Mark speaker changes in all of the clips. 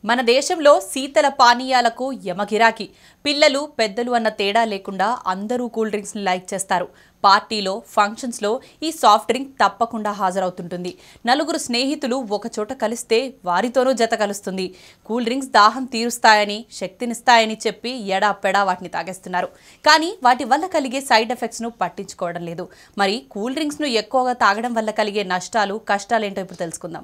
Speaker 1: మన దేశంలో శీతల పానీయాలకు యమగిరాకి పిల్లలు పెద్దలు అన్న తేడా లేకుండా అందరూ కూల్ డ్రింక్స్ని లైక్ చేస్తారు పార్టీలో ఫంక్షన్స్లో ఈ సాఫ్ట్ డ్రింక్ తప్పకుండా హాజరవుతుంటుంది నలుగురు స్నేహితులు ఒకచోట కలిస్తే వారితోనూ జత కలుస్తుంది కూల్ డ్రింక్స్ దాహం తీరుస్తాయని శక్తినిస్తాయని చెప్పి ఎడా పెడా వాటిని తాగేస్తున్నారు కానీ వాటి వల్ల కలిగే సైడ్ ఎఫెక్ట్స్ను పట్టించుకోవడం లేదు మరి కూల్ డ్రింక్స్ను ఎక్కువగా తాగడం వల్ల కలిగే నష్టాలు కష్టాలేంటో ఇప్పుడు తెలుసుకుందాం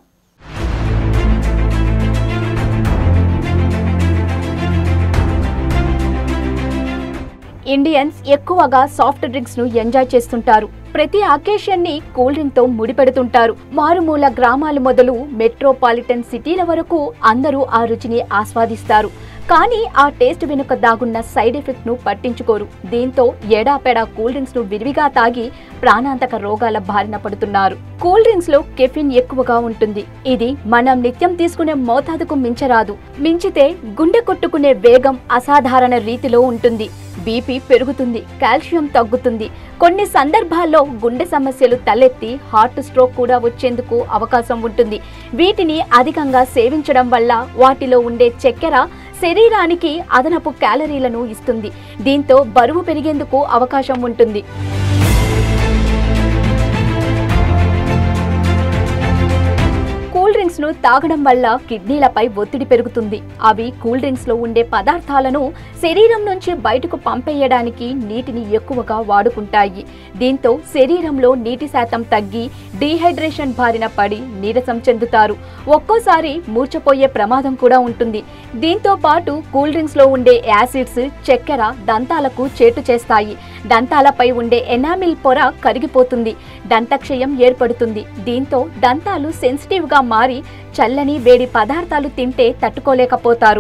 Speaker 2: ఇండియన్స్ ఎక్కువగా సాఫ్ట్ డ్రింక్స్ ను ఎంజాయ్ చేస్తుంటారు ప్రతి అకేషన్ ని కూల్ డ్రింక్ తో ముడిపెడుతుంటారు మారుమూల గ్రామాలు మొదలు మెట్రోపాలిటన్ సిటీల వరకు అందరూ ఆ రుచిని ఆస్వాదిస్తారు కానీ ఆ టేస్ట్ వెనుక దాగున్న సైడ్ ఎఫెక్ట్ ను పట్టించుకోరు దీంతో ఎడాపెడా కూల్ డ్రింక్స్ ను విరివిగా తాగి ప్రాణాంతక రోగాల బారిన పడుతున్నారు కూల్ డ్రింక్స్ లో కెఫిన్ ఎక్కువగా ఉంటుంది ఇది మనం నిత్యం తీసుకునే మోతాదుకు మించరాదు మించితే గుండె కొట్టుకునే వేగం అసాధారణ రీతిలో ఉంటుంది బీపీ పెరుగుతుంది కాల్షియం తగ్గుతుంది కొన్ని సందర్భాల్లో గుండె సమస్యలు తలెత్తి హార్ట్ స్ట్రోక్ కూడా వచ్చేందుకు అవకాశం ఉంటుంది వీటిని అధికంగా సేవించడం వల్ల వాటిలో ఉండే చక్కెర శరీరానికి అదనపు క్యాలరీలను ఇస్తుంది దీంతో బరువు పెరిగేందుకు అవకాశం ఉంటుంది కూల్ డ్రింక్స్ ను తాగడం వల్ల కిడ్నీలపై ఒత్తిడి పెరుగుతుంది అవి కూల్ డ్రింక్స్ లో ఉండే పదార్థాలను శరీరం నుంచి బయటకు పంపేయడానికి నీటిని ఎక్కువగా వాడుకుంటాయి దీంతో శరీరంలో నీటి శాతం తగ్గి డీహైడ్రేషన్ బారిన పడి నీరసం చెందుతారు ఒక్కోసారి మూర్చపోయే ప్రమాదం కూడా ఉంటుంది దీంతో పాటు కూల్ డ్రింక్స్ లో ఉండే యాసిడ్స్ చక్కెర దంతాలకు చేటు చేస్తాయి దంతాలపై ఉండే ఎనామిల్ పొర కరిగిపోతుంది దంతక్షయం ఏర్పడుతుంది దీంతో దంతాలు సెన్సిటివ్ గా మారి చల్లని వేడి పదార్థాలు తింటే తట్టుకోలేకపోతారు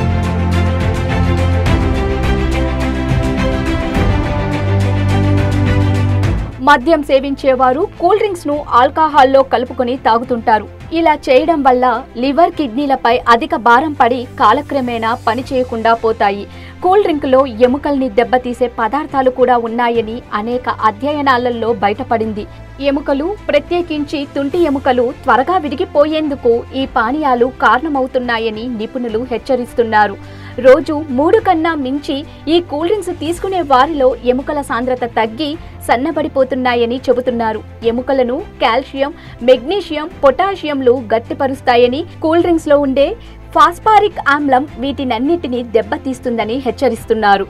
Speaker 2: మద్యం సేవించేవారు కూల్ డ్రింక్స్ ను ఆల్కహాల్లో కలుపుకొని తాగుతుంటారు ఇలా చేయడం వల్ల లివర్ కిడ్నీలపై అధిక భారం పడి కాలక్రమేణా పని చేయకుండా పోతాయి కూల్ డ్రింక్లో ఎముకల్ని దెబ్బతీసే పదార్థాలు కూడా ఉన్నాయని అనేక అధ్యయనాలలో బయటపడింది ఎముకలు ప్రత్యేకించి తుంటి ఎముకలు త్వరగా విరిగిపోయేందుకు ఈ పానీయాలు కారణమవుతున్నాయని నిపుణులు హెచ్చరిస్తున్నారు రోజు మూడు కన్నా మించి ఈ కూల్ డ్రింక్స్ తీసుకునే వారిలో ఎముకల సాంద్రత తగ్గి సన్నబడిపోతున్నాయని చెబుతున్నారు ఎముకలను కాల్షియం మెగ్నీషియం పొటాషియంలు గట్టిపరుస్తాయని కూల్ డ్రింక్స్ లో ఉండే ఫాస్పారిక్ ఆమ్లం వీటినన్నిటిని దెబ్బతీస్తుందని హెచ్చరిస్తున్నారు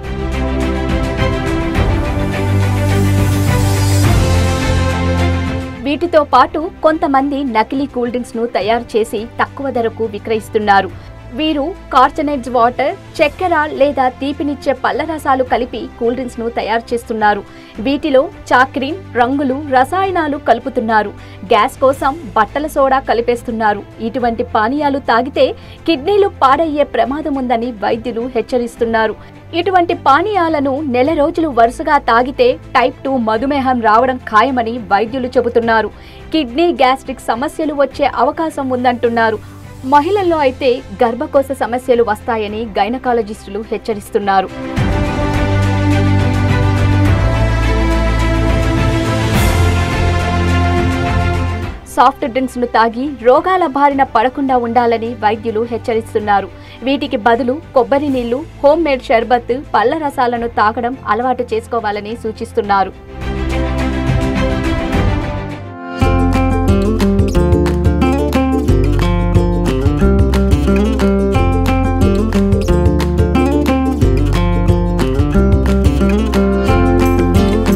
Speaker 2: వీటితో పాటు కొంతమంది నకిలీ కూల్ డ్రింక్స్ ను తయారు చేసి తక్కువ ధరకు విక్రయిస్తున్నారు వీరు కార్చనైడ్స్ వాటర్ చక్కెర లేదా తీపినిచ్చే పళ్ళ రసాలు కలిపి కూల్ డ్రింక్స్ ను తయారు చేస్తున్నారు వీటిలో చాక్రీన్ రంగులు రసాయనాలు కలుపుతున్నారు గ్యాస్ కోసం బట్టల సోడా కలిపేస్తున్నారు ఇటువంటి పానీయాలు తాగితే కిడ్నీలు పాడయ్యే ప్రమాదం ఉందని వైద్యులు హెచ్చరిస్తున్నారు ఇటువంటి పానీయాలను నెల రోజులు వరుసగా తాగితే టైప్ టూ మధుమేహం రావడం ఖాయమని వైద్యులు చెబుతున్నారు కిడ్నీ గ్యాస్ట్రిక్ సమస్యలు వచ్చే అవకాశం ఉందంటున్నారు మహిళల్లో అయితే గర్భకోశ సమస్యలు వస్తాయని గైనకాలజిస్టులు హెచ్చరిస్తున్నారు సాఫ్ట్ డ్రింక్స్ ను తాగి రోగాల బారిన పడకుండా ఉండాలని వైద్యులు హెచ్చరిస్తున్నారు వీటికి బదులు కొబ్బరి నీళ్లు హోమ్ మేడ్ షర్బత్ పళ్ళ రసాలను తాగడం అలవాటు చేసుకోవాలని సూచిస్తున్నారు